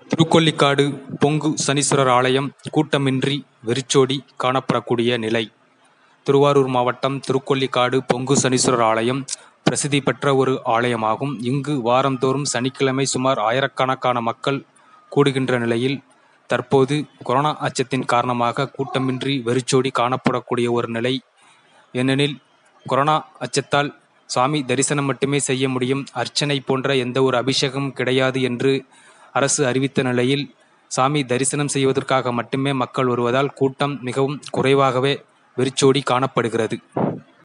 திருக்கொள்ளிக்காடு பொங்கு சனீஸ்வரர் ஆலயம் கூட்டமின்றி வெறிச்சோடி காணப்படக்கூடிய நிலை திருவாரூர் மாவட்டம் திருக்கொள்ளிக்காடு பொங்கு சனீஸ்வரர் ஆலயம் பிரசித்தி பெற்ற ஒரு ஆலயமாகும் இங்கு வாரந்தோறும் சனிக்கிழமை சுமார் ஆயிரக்கணக்கான மக்கள் கூடுகின்ற நிலையில் தற்போது கொரோனா அச்சத்தின் காரணமாக கூட்டமின்றி வெறிச்சோடி காணப்படக்கூடிய ஒரு நிலை ஏனெனில் கொரோனா அச்சத்தால் சாமி தரிசனம் மட்டுமே செய்ய முடியும் அர்ச்சனை போன்ற எந்த ஒரு அபிஷேகமும் கிடையாது என்று அரசு அறிவித்த நிலையில் சாமி தரிசனம் செய்வதற்காக மட்டுமே மக்கள் வருவதால் கூட்டம் மிகவும் குறைவாகவே வெறிச்சோடி காணப்படுகிறது